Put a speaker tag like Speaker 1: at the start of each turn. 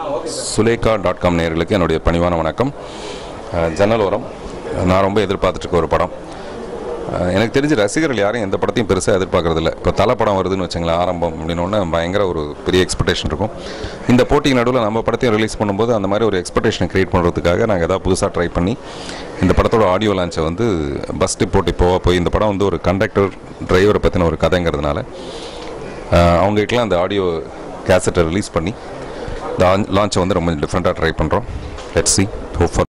Speaker 1: Sulekha dot com நேயர்களுக்கு என்னுடைய பணிவான வணக்கம் அஹ், ஜன்னல் ஓரம் நான் ரொம்ப எதிர்பார்த்துட்டு இருக்க ஒரு படம் அஹ், எனக்கு தெரிஞ்ச ரசிகர்கள் யாரும் எந்த படத்தையும் பெருசாக எதிர்பார்க்கறதில்ல இப்போ தலை படம் வருதுன்னு வச்சுங்களேன் ஆரம்பம் அப்படின்னோடனே பயங்கர ஒரு பெரிய எக்ஸ்பெக்டேஷன் இருக்கும் இந்த போட்டிக்கு நடுவில் நம்ம படத்தையும் ரிலீஸ் பண்ணும்போது அந்த மாதிரி ஒரு எக்ஸ்பெக்டேஷனை க்ரியேட் பண்ணுறதுக்காக நாங்கள் ஏதாவது புதுசாக ட்ரை பண்ணி இந்த படத்தோட ஆடியோ லான்ச்சை வந்து பஸ் போட்டி போக போய் இந்த படம் வந்து ஒரு கண்டக்டர் டிரைவரை பற்றின ஒரு கதைங்கிறதுனால அஹ், அவங்களுக்கெல்லாம் அந்த ஆடியோ கேசட்டை ரிலீஸ் பண்ணி லான்ச்சை வந்து ரொம்ப டிஃப்ரெண்ட்டாக ட்ரை பண்ணுறோம் லெட்ஸ் சி ஹோப் ஃபார்